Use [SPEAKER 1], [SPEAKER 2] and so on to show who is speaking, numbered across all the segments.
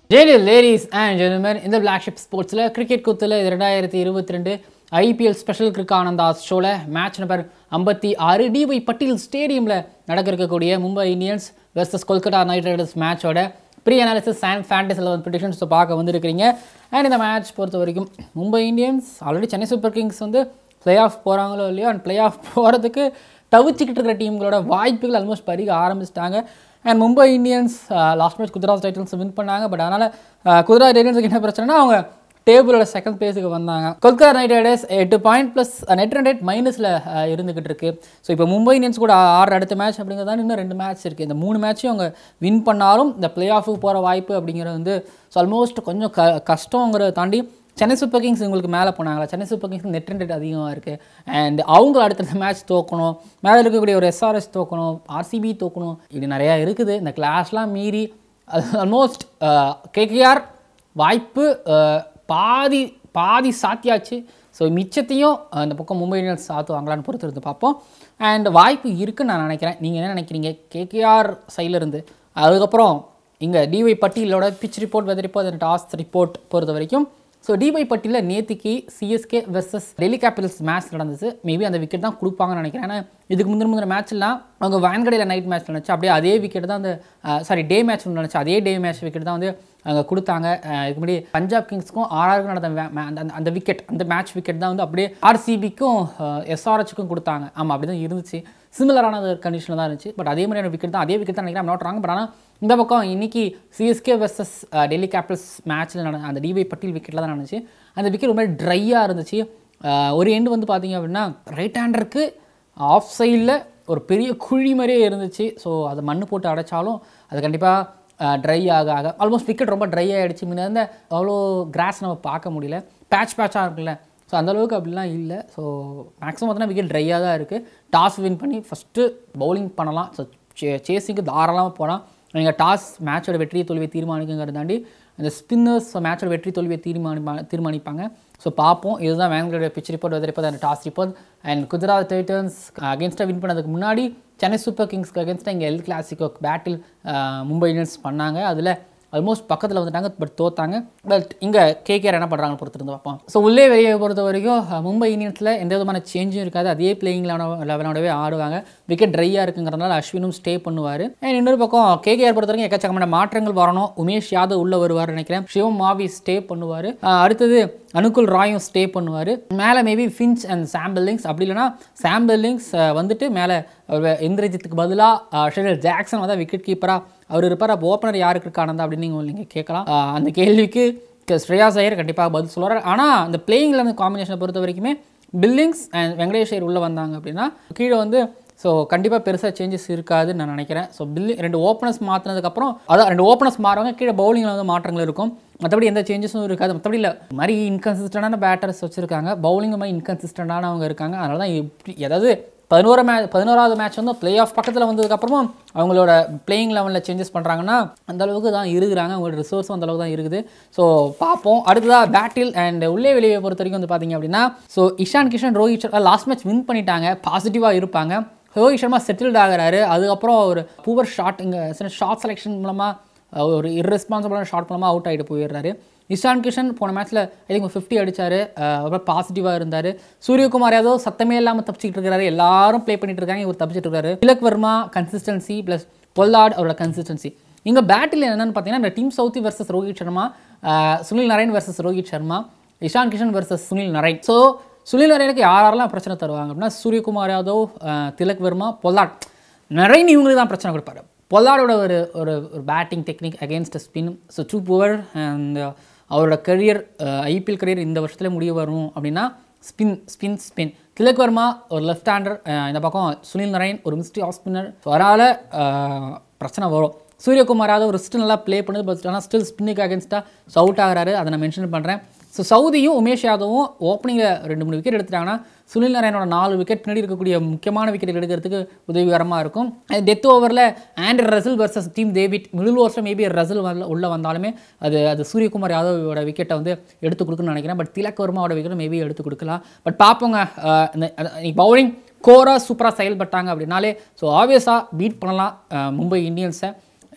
[SPEAKER 1] ஜெயலி ladies and gentlemen இந்த black sheep ஸ்போர்ட்ஸில் cricket குத்தில் ரெண்டாயிரத்தி இருபத்தி ரெண்டு ஐபிஎல் ஸ்பெஷல் கிரிக் ஆனந்தாஸ் ஷோவில் மேட்ச் நம்பர் ஐம்பத்தி ஆறு டிஒய் பட்டீல் ஸ்டேடியமில் நடக்க இருக்கக்கூடிய Mumbai Indians versus Kolkata Knight Riders மேட்சோட pre analysis and fantasy eleven predictions பார்க்க வந்திருக்கிறீங்க அண்ட் இந்த மேட்ச் பொறுத்த வரைக்கும் Mumbai Indians already Chennai Super Kings வந்து ப்ளே ஆஃப் போகிறாங்களோ இல்லையோ அண்ட் ப்ளே ஆஃப் போகிறதுக்கு தவிச்சிக்கிட்டு இருக்கிற டீம்களோட வாய்ப்புகள் ஆல்மோஸ்ட் பறிக்க ஆரம்பிச்சிட்டாங்க and Mumbai Indians last match Gujarat Titans win பண்ணாங்க பட் அதனால் குஜராத் டைட்டல்ஸுக்கு என்ன பிரச்சனைனா அவங்க டேபிளோட செகண்ட் பிளேஸுக்கு வந்தாங்க கொல்கத்தா நைட் ரைடர்ஸ் எட்டு point plus net run rate மைனஸில் இருந்துகிட்டு இருக்கு ஸோ இப்போ மும்பை இந்தியன்ஸ் கூட ஆறு அடுத்த மேட்ச் அப்படிங்கிறதா இன்னும் ரெண்டு மேட்ச் இருக்குது இந்த மூணு மேட்சையும் அவங்க வின் பண்ணாலும் இந்த பிளே ஆஃபுக்கு போகிற வாய்ப்பு அப்படிங்கிறது வந்து ஸோ ஆல்மோஸ்ட் கொஞ்சம் க கஷ்டங்கிறத தாண்டி சென்னை சூப்பர் கிங்ஸ் உங்களுக்கு மேலே போனாங்களா Chennai Super Kings net run rate அதிகமாக இருக்குது அண்ட் அவங்க அடுத்த மேட்ச் தோக்கணும் மேலே இருக்கக்கூடிய ஒரு எஸ்ஆர்எஸ் தோக்கணும் ஆர்சிபி தோக்கணும் இப்படி நிறையா இருக்குது இந்த கிளாஸ்லாம் மீறி அது ஆல்மோஸ்ட் கேகேஆர் வாய்ப்பு அஹ், பாதி பாதி சாத்தியாச்சு ஸோ மிச்சத்தையும் அஹ், இந்த பக்கம் மும்பை இந்தியன்ஸ் சாத்துவாங்களான்னு பொறுத்து இருந்து பார்ப்போம் அண்ட் வாய்ப்பு இருக்குன்னு நான் நினைக்கிறேன் நீங்கள் என்ன நினைக்கிறீங்க கேகேஆர் சைட்லேருந்து அதுக்கப்புறம் இங்கே டிஒய் பட்டியலோட pitch report weather report and toss report பொறுத்த வரைக்கும் ஸோ டிஒய் பட்டியில் நேத்திக்கு CSK versus Delhi Capitals match நடந்துச்சு மேபி அந்த விக்கெட் தான் கொடுப்பாங்கன்னு நினைக்கிறேன் ஏன்னா இதுக்கு முந்தின முந்தின மேட்ச்லாம் அவங்க வான்கடையில் நைட் மேட்ச் நினச்சி அப்படியே அதே விக்கெட் தான் அந்த சாரி டே மேட்ச் நினச்சி அதே டே மேட்ச் விக்கெட் தான் வந்து அங்கே கொடுத்தாங்க அஹ் இதுக்கு முன்னாடி பஞ்சாப் கிங்ஸ்க்கும் ஆர்ஆருக்கும் நடந்த வே- மே- அந்த அந்த விக்கெட் அந்த மேட்ச் விக்கெட் தான் வந்து அப்படியே ஆர்சிபிக்கும் எஸ்ஆர்ஹெச்சுக்கும் கொடுத்தாங்க ஆமாம் அப்படி தான் இருந்துச்சு சிமிலரான ஒரு கண்டிஷனில் தான் இருந்துச்சு பட் அதே மாதிரியான விக்கெட் தான் அதே விக்கெட் தான் நினைக்கிறேன் நாட் ராங் பட் ஆனால் இந்த பக்கம் இன்னைக்கு சிஎஸ்கே வெர்சஸ் டெல்லி கேபிட்டல்ஸ் மேட்ச்சில் நட அந்த டிவை பட்டியல் விக்கெட்டில் தான் நடந்துச்சு அந்த விக்கெட் ரொம்ப ட்ரையாக இருந்துச்சு அஹ் ஒரு எண்டு வந்து பார்த்தீங்க அப்படின்னா ரைட் ஹேண்டருக்கு ஆஃப் சைடில் ஒரு பெரிய குழி மாதிரியே இருந்துச்சு ஸோ அதை மண் போட்டு அடைச்சாலும் அது கண்டிப்பாக ட்ரை ஆக ஆக ஆல்மோஸ்ட் விக்கெட் ரொம்ப ட்ரை ஆகிடுச்சு முன்ன இருந்த அவ்வளோ கிராஸ் நம்ம பார்க்க முடியல பேட்ச் பேட்சாக இருக்குல்ல ஸோ அந்தளவுக்கு அப்படிலாம் இல்லை ஸோ மேக்ஸிமம் பார்த்தீங்கன்னா விக்கெட் ட்ரையாக தான் இருக்குது டாஸ் வின் பண்ணி ஃபஸ்ட்டு பவுலிங் பண்ணலாம் ஸோ சேசிங்க்கு தாராளமாக போகலாம் நீங்கள் டாஸ் மேட்சோட வெற்றியை தோல்வியை தீர்மானிக்குங்கிறத தாண்டி அந்த ஸ்பின்னர்ஸ் மேட்சோட வெற்றி தோல்வியை தீர்மானிப்பா தீர்மானிப்பாங்க ஸோ பார்ப்போம் இதுதான் வேங்களோட பிச் ரிப்போர்ட் வெதர் ரிப்போர்ட் அந்த toss report and Gujarat Titans அகேன்ஸ்டாக வின் பண்ணதுக்கு முன்னாடி சென்னை சூப்பர் கிங்ஸ்க்கு அகேன்ஸ்டாக இங்கே El Clasico battle Mumbai Indians பண்ணாங்க அதில் ஆல்மோஸ்ட் பக்கத்தில் வந்துட்டாங்க பட் தோத்தாங்க பட் இங்கே கேகேஆர் என்ன பண்ணுறாங்கன்னு பொறுத்திருந்து பார்ப்போம் ஸோ உள்ளே வெளியே பொறுத்த வரைக்கும் அஹ், மும்பை இந்தியன்ஸில் எந்த விதமான சேஞ்சும் இருக்காது அதே பிளேயிங் லெவனோடவே ஆடுவாங்க விக்கெட் ட்ரையாக இருக்குங்கிறதுனால அஸ்வினும் ஸ்டே பண்ணுவார் அண்ட் இன்னொரு பக்கம் கேகேஆர் பொறுத்த வரைக்கும் எக்கச்சக்கமான மாற்றங்கள் வரணும் உமேஷ் யாதவ் உள்ள வருவார் நினைக்கிறேன் சிவம் மாவி ஸ்டே பண்ணுவார் அடுத்தது அனுகுல் ராயும் ஸ்டே பண்ணுவார் மேலே maybe Finch and Sam Billings அப்படி இல்லைனா சாம் பில்லிங்ஸ் வந்துட்டு மேலே இந்திரஜித்துக்கு பதிலாக ஷெரியல் ஜாக்சன் வந்து விக்கெட் கீப்பராக அவர் இருப்பார் அப்போ ஓப்பனர் யாருக்கு இருக்கானந்தா அப்படின்னு நீங்கள் நீங்கள் கேட்கலாம் ஆஹ் அந்த கேள்விக்கு க- ஸ்ரேயாஸ் ஐயர் கண்டிப்பாக பதில் சொல்லுவார் ஆனால் அந்த பிளேயிங்கில் அந்த காம்பினேஷனை பொறுத்த வரைக்குமே பில்லிங்ஸ் அண்ட் வெங்கடேஷ் ஐயர் உள்ளே வந்தாங்க அப்படின்னா கீழே வந்து ஸோ கண்டிப்பாக பெருசாக சேஞ்சஸ் இருக்காதுன்னு நான் நினைக்கிறேன் ஸோ பில்லி ரெண்டு ஓப்பனர்ஸ் மாற்றினதுக்கப்புறம் அதான் ரெண்டு ஓப்பனர்ஸ் மாறுவாங்க கீழே பவுலிங்கில் வந்து மாற்றங்கள் இருக்கும் மற்றபடி எந்த சேஞ்சஸும் இருக்காது மற்றபடி இல்லை இந்த மாதிரி இன்கன்சிஸ்டண்டான பேட்டர்ஸ் வச்சுருக்காங்க பவுலிங் மாதிரி இன்கன்சிஸ்டண்டானவங்க இருக்காங்க அதனால தான் இப்படி ஏதாவது பதினோரு மே பதினோராவது மேட்ச் வந்து ப்ளே ஆஃப் பக்கத்தில் வந்ததுக்கப்புறமும் அவங்களோட பிளேயிங் லெவலில் சேஞ்சஸ் பண்ணுறாங்கன்னா அந்த அளவுக்கு தான் இருக்கிறாங்க அவங்களோட ரிசோர்ஸும் அந்த அளவுக்கு தான் இருக்குது ஸோ பார்ப்போம் அடுத்ததாக பேட்டில் அண்ட் உள்ளே வெளியே பொறுத்த வரைக்கும் வந்து பார்த்தீங்க அப்படின்னா so Ishan Kishan Rohit Sharma last match win பண்ணிட்டாங்க பாசிட்டிவாக இருப்பாங்க ரோஹித் சர்மா செட்டில்ட் ஆகுறாரு அதுக்கப்புறம் ஒரு பூவர் ஷாட் இங்கே ஷார்ட் செலெக்ஷன் மூலமாக ஒரு irresponsible ஷாட் மூலமாக அவுட் ஆகிட்டு போயிடுறாரு இஷான் கிஷன் போன மேட்ச்சில் ஐ திங்க் ஃபிஃப்டி அடிச்சார் அப்புறம் பாசிட்டிவாக இருந்தார் சூரியகுமார் யாதவ் சத்தமே இல்லாமல் தப்பிச்சிட்டு இருக்காரு எல்லாரும் ப்ளே பண்ணிட்டு இருக்காங்க இவர் தப்பிச்சிட்டு இருக்காரு Tilak Varma consistency plus Pollard அவரோட கன்சிஸ்டன்சி இங்கே பேட்டில் என்னென்னு பார்த்தீங்கன்னா இந்த team Southee versus Rohit Sharma அஹ், Sunil Narine versus Rohit Sharma Ishan Kishan versus Sunil Narine so Sunil நரேனுக்கு யார் யாரெல்லாம் பிரச்சனை தருவாங்க அப்படின்னா சூரியகுமார் யாதவ் அஹ், திலக் வர்மா பொல்லாட் நரேன் இவங்களுக்கு தான் பிரச்சனை கொடுப்பாரு பொல்லாடோட ஒரு ஒரு ஒரு batting technique against spin so too poor and அவரோட கரியர் ஐபிஎல் கரியர் இந்த வருஷத்துல முடிய வரும் அப்படின்னா spin spin spin Tilak Varma ஒரு லெஃப்ட் ஹேண்டர் இந்த பக்கம் சுனில் நரேன் ஒரு மிஸ்ட்ரி ஆஃப் ஸ்பின்னர் ஸோ அதனால் பிரச்சனை வரும் சூரியகுமார் யாதவ் ஒரு ஸ்டில் நல்லா ப்ளே பண்ணுது பட் ஆனால் ஸ்டில் ஸ்பின்னுக்கு அகேன்ஸ்டாக ஸோ அவுட் ஆகிறாரு அதை நான் மென்ஷன் பண்ணுறேன் ஸோ சவுதியும் உமேஷ் யாதவும் ஓப்பனிங்கில் ரெண்டு மூணு விக்கெட் எடுத்துட்டாங்கன்னா சுனில் நரேனோட நாலு விக்கெட் பின்னாடி இருக்கக்கூடிய முக்கியமான விக்கெட் எடுக்கிறதுக்கு உதவிகரமாக இருக்கும் டெத் ஓவரில் Andre Russell versus team David middle ஓவர்ஸில் மேபி ரசில் வரல உள்ளே வந்தாலுமே அது அது சூரியகுமார் யாதவோட விக்கெட்டை வந்து எடுத்து கொடுக்குன்னு நினைக்கிறேன் பட் திலக் வர்மாவோட விக்கெட் மேபி எடுத்து கொடுக்கலாம் பட் பார்ப்போங்க அஹ், இந்த பவுலிங் கோராக சூப்பராக செயல்பட்டாங்க அப்படின்னாலே ஸோ ஆப்வியஸாக பீட் பண்ணலாம் அஹ், மும்பை இந்தியன்ஸை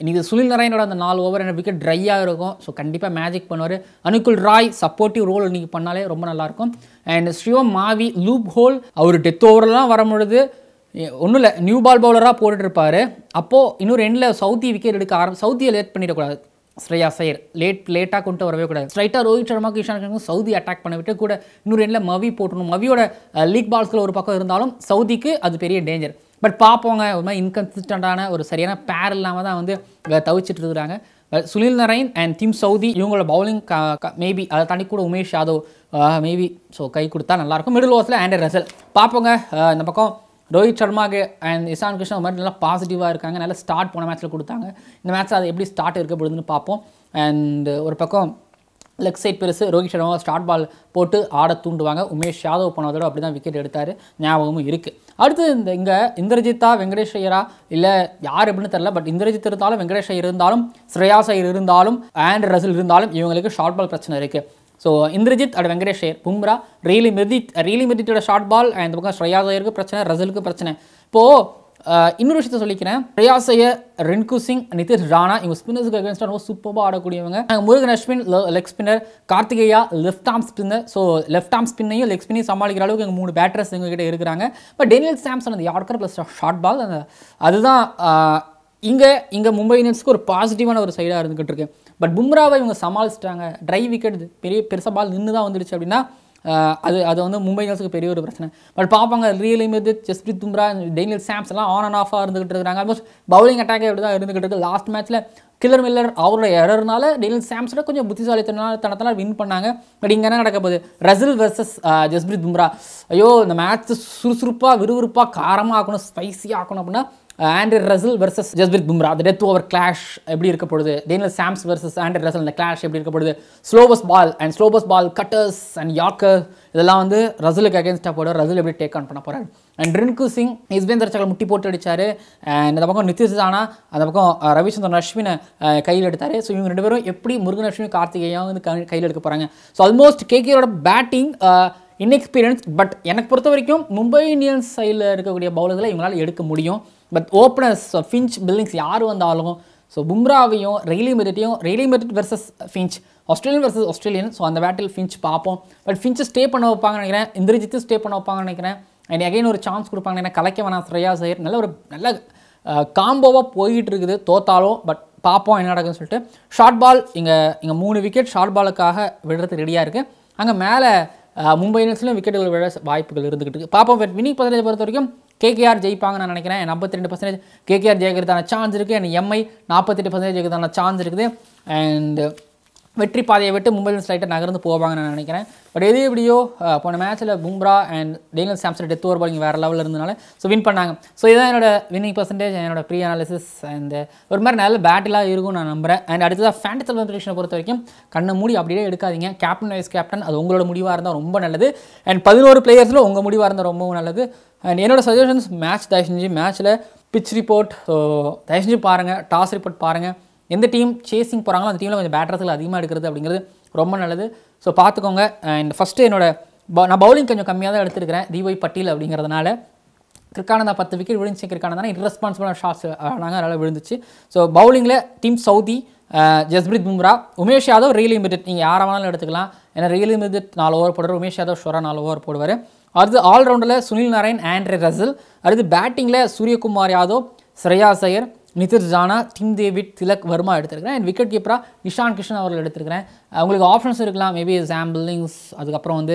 [SPEAKER 1] இது சுனில் நாராயணோட அந்த நாலு ஓவர் என்ன விக்கெட் ட்ரையாக இருக்கும் ஸோ கண்டிப்பாக மேஜிக் பண்ணுவார் அனுகுல் ராய் சப்போர்ட்டிவ் ரோல் இன்றைக்கி பண்ணாலே ரொம்ப நல்லாயிருக்கும் and Shivam Mavi loophole அவர் டெத் ஓவரெலாம் வரும் பொழுது ஒன்றும் இல்லை நியூ பால் பவுலராக போட்டுட்டு இருப்பாரு அப்போது இன்னொரு எண்டில் சவுத்தி விக்கெட் எடுக்க ஆரம்பி சவுத்தியை லேட் பண்ணிடக்கூடாது ஸ்ரேயா சையர் லேட் லேட்டாக கொண்டு வரவே கூடாது ஸ்ட்ரைட்டாக ரோஹித் சர்மாக்கு இஷான் கிஷனுக்கும் சவுதி அட்டாக் பண்ண விட்டு கூட இன்னொரு எண்டில் மவி போட்டணும் மவியோட லீக் பால்ஸ்கள் ஒரு பக்கம் இருந்தாலும் சவுதிக்கு அது பெரிய டேஞ்சர் பட் பார்ப்போங்க ஒரு மாதிரி இன்கன்சிஸ்டண்ட்டான ஒரு சரியான பேர் இல்லாமல் தான் வந்து இவ தவிச்சிட்டு இருக்கிறாங்க But Sunil Narine and Tim Southee இவங்களோட பவுலிங் மேபி அதை தாண்டி கூட உமேஷ் யாதவ் மேபி ஸோ கை கொடுத்தா நல்லாயிருக்கும் மிடில் ஓவர்ஸில் ஆண்டர் ரசல் பார்ப்போங்க அஹ் இந்த பக்கம் ரோஹித் சர்மாக்கு அண்ட் இசான் கிருஷ்ணா ஒரு மாதிரி நல்லா பாசிட்டிவாக இருக்காங்க நல்லா ஸ்டார்ட் போன மேட்ச்சில் கொடுத்தாங்க இந்த மேட்ச்சில் அது எப்படி ஸ்டார்ட் இருக்க போகுதுன்னு பார்ப்போம் அண்ட் ஒரு பக்கம் லெக் சைட் பெருசு ரோஹித் சர்மா ஸ்டார்ட் பால் போட்டு ஆட தூண்டுவாங்க உமேஷ் யாதவ் போன தடவை அப்படி தான் விக்கெட் எடுத்தார் ஞாபகமும் இருக்குது அடுத்து இந்த இங்கே இந்திரஜித்தா வெங்கடேஷ் ஐயரா இல்லை யார் எப்படின்னு தெரில பட் இந்திரஜித் இருந்தாலும் வெங்கடேஷ் ஐயர் இருந்தாலும் ஸ்ரேயாஸ் ஐயர் இருந்தாலும் ஆண்ட் ரசில் இருந்தாலும் இவங்களுக்கு ஷார்ட் பால் பிரச்சனை இருக்குது so Indrajith and Venkatesh Iyer Bumrah Riley Meredith Riley மிர்தித்தோட ஷார்ட் பால் அண்ட் இந்த பக்கம் ஸ்ரேயாஸ் ஐயருக்கு பிரச்சனை ரசலுக்கு பிரச்சனை இப்போது ஆஹ் இன்னொரு விஷயத்த சொல்லிக்கிறேன் பிரயாஸ் ஐயர் ரின்கு சிங் நிதிஷ் ராணா இவங்க ஸ்பின்னர்ஸுக்கு அகேன்ஸ்டாக ரொம்ப சூப்பராக ஆடக்கூடியவங்க நாங்கள் Murugan Ashwin leg spinner Kartikeya left arm spinner so left arm ஸ்பின்னையும் லெக் ஸ்பின்னையும் சமாளிக்கிற அளவுக்கு எங்கள் மூணு பேட்டர்ஸ் எங்ககிட்ட இருக்கிறாங்க பட் டேனியல் சாம்சன் அந்த யார்க்கர் ப்ளஸ் ஷார்ட் பால் அந்த அதுதான் இங்கே இங்கே மும்பை இந்தியன்ஸ்க்கு ஒரு பாசிட்டிவான ஒரு சைடாக இருந்துகிட்டு இருக்கு பட் பும்ராவை இவங்க சமாளிச்சிட்டாங்க ட்ரை விக்கெட் பெரிய பெருசாக பால் நின்று தான் வந்துடுச்சு அப்படின்னா ஆஹ் அது அது வந்து மும்பை இந்தியன்ஸுக்கு பெரிய ஒரு பிரச்சனை பட் பார்ப்பாங்க Riley Meredith Jasprit Bumrah Daniel Sams எல்லாம் ஆன் அண்ட் ஆஃபாக இருந்துகிட்டு இருக்காங்க ஆல்மோஸ்ட் பவுலிங் அட்டாக்கே அப்படி தான் இருந்துகிட்டு இருக்கு லாஸ்ட் மேட்ச்சில் கில்லர் மில்லர் அவரோட எரர்னால டேனியல் சாம்ஸோட கொஞ்சம் புத்திசாலித்தனத்தில் வின் பண்ணாங்க பட் இங்கே என்ன நடக்க போகுது ரசில் வர்சஸ் ஜஸ்பிரித் பும்ரா ஐயோ இந்த மேட்ச் சுறுசுறுப்பாக விறுவிறுப்பாக காரமாக ஆக்கணும் ஸ்பைசியாக ஆக்கணும் அப்படின்னா Andre Russell versus Jasprit Bumrah அந்த டெத் ஓவர் கிளாஷ் எப்படி இருக்க போகுது Daniel Sams versus Andre Russell அந்த கிளாஷ் எப்படி இருக்க போகுது slower ball and slower ball cutters and yorker இதெல்லாம் வந்து ரசலுக்கு அகேன்ஸ்டாக போட ரசல் எப்படி டேக் ஆன் பண்ண போகிறாரு அண்ட் ரின்கு சிங் இஸ்பேந்தர் சகல் முட்டி போட்டு அடிச்சாரு அண்ட் இந்த பக்கம் நிதிஷ் ராணா அந்த பக்கம் அஹ், ரவிச்சந்திரன் அஸ்வினை அஹ், கையில் எடுத்தார் ஸோ இவங்க ரெண்டு பேரும் எப்படி முருகன் அஸ்வினி கார்த்திகேயா வந்து கை- கையில் எடுக்க போகிறாங்க ஸோ ஆல்மோஸ்ட் கேகேயோட பேட்டிங் இன்எக்ஸ்பீரியன்ஸ் பட் எனக்கு பொறுத்த வரைக்கும் மும்பை இந்தியன்ஸ் சைடில் இருக்கக்கூடிய பவுலர்களை இவங்களால எடுக்க முடியும் பட் ஓப்பனர்ஸ் ஃபின்ச் பில்லிங்ஸ் யார் வந்தாலும் ஸோ பும்ராவையும் ரெய்லி மெரிட்டையும் Riley Meredith versus Finch Australian versus Australian so அந்த பேட்டில் ஃபின்ச் பார்ப்போம் பட் ஃபின்ச் ஸ்டே பண்ண வைப்பாங்கன்னு நினைக்கிறேன் இந்திரஜித்து ஸ்டே பண்ண வைப்பாங்கன்னு நினைக்கிறேன் அண்ட் அகைன் ஒரு சான்ஸ் கொடுப்பாங்க நினைக்கிறேன் கலைக்க வேணாம் ஸ்ரேயா சையர் நல்ல ஒரு நல்ல காம்போவாக போயிட்டு இருக்குது தோத்தாலும் பட் பார்ப்போம் என்ன நடக்குதுன்னு சொல்லிட்டு ஷார்ட் பால் இங்கே இங்கே மூணு விக்கெட் ஷார்ட் பாலுக்காக விடுறது ரெடியாக இருக்குது அங்கே மேலே மும்பை இந்தியன்ஸ்லையும் விக்கெட்டுகள் விழ வாய்ப்புகள் இருந்துகிட்டு இருக்கு பார்ப்போம் பட் வினிங் பர்சன்டேஜ் பொறுத்த வரைக்கும் கேகேஆர் ஜெயிப்பாங்க நான் நினைக்கிறேன் ஐம்பத்தி ரெண்டு பர்சன்டேஜ் கேகேஆர் ஜெயிக்கிறதான சான்ஸ் இருக்குது அண்ட் எம்ஐ நாற்பத்தெட்டு பர்சன்டேஜ் ஜெயிக்கிறதான சான்ஸ் இருக்குது அண்ட் வெற்றி பாதையை விட்டு மும்பை இந்தியன்ஸ் லைட்டாக நகர்ந்து போவாங்க நான் நினைக்கிறேன் பட் எது எப்படியோ அஹ், போன மேட்ச்சில் Bumrah and Daniel Samson death over bowling வேறு லெவலில் இருந்தனால ஸோ வின் பண்ணாங்க ஸோ இதான் என்னோட வின்னிங் பர்சன்டேஜ் என்னோட ப்ரீ அனாலிசிஸ் அண்ட் ஒரு மாதிரி நல்ல பேட்டிலாக இருக்கும் நான் நம்புறேன் அண்ட் அடுத்ததாக ஃபேண்டசல் ப்ரிடிக்ஷனை பொறுத்த வரைக்கும் கண்ணை மூடி அப்படியே எடுக்காதீங்க கேப்டன் வைஸ் கேப்டன் அது உங்களோட முடிவாக இருந்தால் ரொம்ப நல்லது அண்ட் பதினோரு பிளேயர்ஸில் உங்கள் முடிவாக இருந்தால் ரொம்பவும் நல்லது அண்ட் என்னோட சஜஷன்ஸ் மேட்ச் தயவு செஞ்சு மேட்ச்சில் பிச் ரிப்போர்ட் ஸோ தயவு செஞ்சு பாருங்கள் டாஸ் ரிப்போர்ட் பாருங்கள் எந்த டீம் சேசிங் போகிறாங்களோ அந்த டீமில் கொஞ்சம் பேட்டர்ஸ்கள் அதிகமாக எடுக்கிறது அப்படிங்கிறது ரொம்ப நல்லது ஸோ பார்த்துக்கோங்க அண்ட் ஃபஸ்ட்டு என்னோட ப- நான் பவுலிங் கொஞ்சம் கம்மியாக தான் எடுத்துருக்கிறேன் தீபை பட்டியல் அப்படிங்கிறதுனால கிரிக்கானந்தா பத்து விக்கெட் விழுந்துச்சு கிரிக்கானந்தா இரஸ்பான்சிபிளான ஷாட்ஸ் ஆனாங்க அதனால் விழுந்துச்சு ஸோ பவுலிங்கில் டீம் சவுதி அஹ், ஜஸ்பிரித் பும்ரா உமேஷ் யாதவ் ரியலி மிடிட் நீங்கள் யாரை வேணாலும் எடுத்துக்கலாம் ஏன்னா ரியலி மிடிட் நாலு ஓவர் போடுவார் உமேஷ் யாதவ் ஷோரா நாலு ஓவர் போடுவார் அடுத்து ஆல்ரவுண்டில் சுனில் நாராயண் ஆண்ட்ரே ரசல் அடுத்து பேட்டிங்கில் சூரியகுமார் யாதவ் ஸ்ரேயா சையர் நிதிர் ஜானா டிம் டேவிட் திலக் வர்மா எடுத்திருக்கிறேன் அண்ட் விக்கெட் கீப்பராக நிஷான் கிருஷ்ணன் அவர்கள் எடுத்திருக்கிறேன் அஹ் உங்களுக்கு ஆப்ஷன்ஸ் இருக்கலாம் மேபி சாம்பிளிங்ஸ் அதுக்கப்புறம் வந்து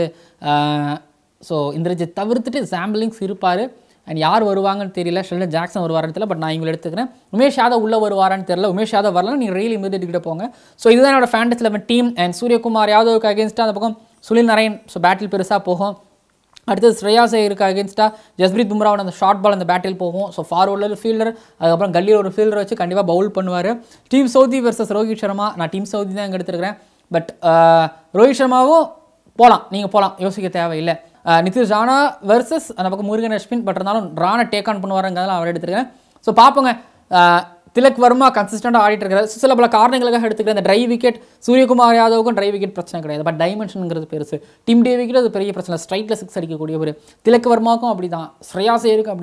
[SPEAKER 1] ஸோ இந்திரஜித் தவிர்த்துட்டு சாம்பிளிங்ஸ் இருப்பார் அண்ட் யார் வருவாங்கன்னு தெரியல ஷெல்டன் ஜாக்சன் வருவாருன்னு தெரியல பட் நான் இவங்களை எடுத்துக்கிறேன் உமேஷ் யாதவ் உள்ளே வருவாரான்னு தெரியல உமேஷ் யாதவ் வரலாம் நீங்கள் ரியல் இமீடியட் கிட்ட போங்க ஸோ இதுதான் என்னோட fantasy eleven team and Suryakumar யாதவுக்கு அகேன்ஸ்டாக அந்த பக்கம் சுனில் நரேன் ஸோ பேட்டில் பெருசாக போகும் அடுத்தது ஸ்ரேயா சேருக்கு அகேன்ஸ்டாக ஜஸ்பிரீத் பும்ராவோட அந்த ஷார்ட் பால் அந்த பேட்டில் போகும் ஸோ ஃபார்வர்டில் ஒரு ஃபீல்டர் அதுக்கப்புறம் கல்லியில் ஒரு ஃபீல்டர் வச்சு கண்டிப்பாக பவுல் பண்ணுவார் Tim Southee versus Rohit Sharma நான் டீம் சவுதி தான் இங்கே எடுத்துருக்கிறேன் பட் ரோஹித் சர்மாவும் போகலாம் நீங்கள் போகலாம் யோசிக்க தேவையில்லை அஹ், நிதிஷ் ராணா வர்சஸ் அந்த பக்கம் முருகன் அஸ்வின் பட் இருந்தாலும் ராணா டேக் ஆன் பண்ணுவாருங்கிறதால அவர் எடுத்துருக்கேன் ஸோ பார்ப்போங்க அஹ், திலக் வர்மா கன்சிஸ்டண்டாக ஆடிட்டு இருக்காரு சில பல காரணங்களுக்காக எடுத்துக்கிற இந்த ட்ரை விக்கெட் சூரியகுமார் யாதவுக்கும் ட்ரை விக்கெட் பிரச்சனை கிடையாது பட் டைமென்ஷனுங்கிறது பெருசு டீம் டே விக்கெட் அது பெரிய பிரச்சனை ஸ்ட்ரைட்டில் சிக்ஸ் அடிக்கக்கூடிய ஒரு திலக் வர்மாவுக்கும் அப்படி தான் ஸ்ரேயா சேருக்கும் அப்படி தான்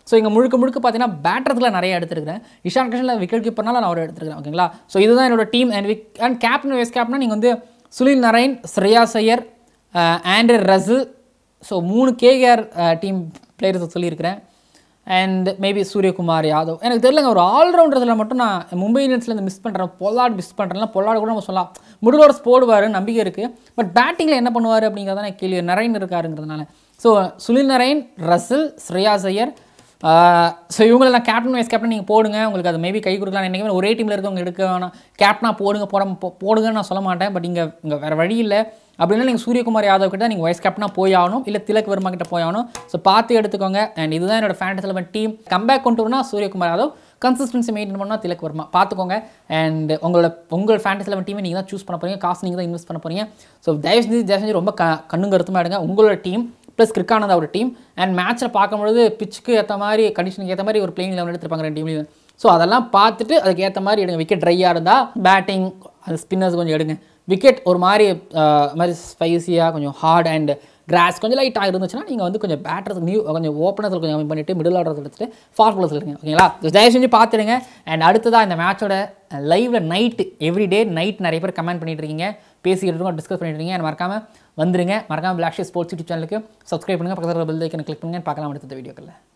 [SPEAKER 1] ஸோ இங்கே முழுக்க முழுக்க பார்த்தீங்கன்னா பேட்டர்ஸில் நிறைய எடுத்துருக்கிறேன் இஷான் கிருஷ்ணில் விக்கெட் கீப்பர்னால நான் அவர் எடுத்துருக்கிறேன் ஓகேங்களா ஸோ இதுதான் என்னோட team and vice and captain vice கேப்டனா நீங்கள் வந்து Sunil Narine Shreyas Iyer Andre Russell so மூணு கேகேஆர் டீம் பிளேயர்ஸ் சொல்லியிருக்கிறேன் அண்ட் மேபி சூரியகுமார் யாதவ் எனக்கு தெரியலங்க ஒரு ஆல்ரவுண்டர்ஸில் மட்டும் நான் மும்பை இந்தியன்ஸ்லேருந்து மிஸ் பண்ணுறேன் பொல்லாட் மிஸ் பண்ணுறேன்னா பொல்லாட் கூட நம்ம சொல்லலாம் மிடில் ஓவர்ஸ் போடுவார் நம்பிக்கை இருக்குது பட் பேட்டிங்கில் என்ன பண்ணுவார் அப்படிங்கிறத நான் கேள்வி நரேன் இருக்காருங்கிறதுனால so Sunil Narine Russell Shreyas Iyer so இவங்களை நான் கேப்டன் வைஸ் கேப்டன் நீங்கள் போடுங்க உங்களுக்கு அது மேபி கை கொடுக்கலாம் என்றைக்குமே ஒரே டீமில் இருக்கவங்க எடுக்க வேணாம் கேப்டனாக போடுங்க போட போ- போடுங்கன்னு நான் சொல்ல மாட்டேன் பட் இங்கே இங்கே வேறு வழி இல்லை அப்படின்னா நீங்கள் சூரியகுமார் யாதவ் கிட்ட நீங்கள் வைஸ் கேப்டனாக போய் ஆகணும் இல்லை திலக் வர்மா கிட்ட போய் ஆகணும் ஸோ பார்த்து எடுத்துக்கோங்க அண்ட் இதுதான் என்னோட ஃபேண்டஸ் லெவன் டீம் கம்பேக் கொண்டு வரணும் சூரியகுமார் யாதவ் கன்சிஸ்டன்சி மெயின்டைன் பண்ணால் திலக் வர்மா பார்த்துக்கோங்க அண்ட் உங்களோட உங்கள் ஃபேண்டஸ் லெவன் டீமை நீங்கள் தான் சூஸ் பண்ண போறீங்க காசு நீங்கள் தான் இன்வெஸ்ட் பண்ண போறீங்க ஸோ தயவு செஞ்சு தயவு செஞ்சு ரொம்ப க கண்ணும் கருத்துமாக எடுங்க உங்களோட டீம் ப்ளஸ் கிரிக்கானதா ஒரு டீம் அண்ட் மேட்ச்சில் பார்க்கும்பொழுது பிச்சுக்கு ஏற்ற மாதிரி கண்டிஷனுக்கு ஏற்ற மாதிரி ஒரு பிளேயிங் லெவல் எடுத்துருப்பாங்க ரெண்டு டீம்லையும் ஸோ அதெல்லாம் பார்த்துட்டு அதுக்கு ஏற்ற மாதிரி எடுங்க விக்கெட் ட்ரையாக இருந்தால் பேட்டிங் அது ஸ்பின்னர்ஸ் கொஞ்சம் எடுங்க விக்கெட் ஒரு மாதிரி அஹ், மாதிரி ஸ்பைசியாக கொஞ்சம் ஹார்ட் அண்ட் கிராஸ் கொஞ்சம் லைட்டாக இருந்துச்சுன்னா நீங்கள் வந்து கொஞ்சம் பேட்டர்ஸ் நியூ கொஞ்சம் ஓப்பனர்ஸ் கொஞ்சம் கம்மி பண்ணிவிட்டு மிடில் ஆர்டர்ஸ் எடுத்துட்டு ஃபார் ப்ளஸ் இருங்க ஓகேங்களா தயவு செஞ்சு பார்த்துடுங்க அண்ட் அடுத்ததாக இந்த மேட்சோட லைவ்ல நைட்டு எவ்ரிடே நைட் நிறைய பேர் கமெண்ட் பண்ணிட்டு இருக்கீங்க பேசிக்கிட்டு இருக்கோம் டிஸ்கஸ் பண்ணிட்டு இருக்கீங்க and மறக்காம வந்துருங்க மறக்காம பிளாக் ஸ்போர்ட்ஸ் யூடியூப் சேனலுக்கு சப்ஸ்கிரைப் பண்ணுங்க பக்கத்தில் பெல் ஐக்கனை கிளிக் பண்ணுங்க பார்க்கலாம் அடுத்த வீடியோக்களில்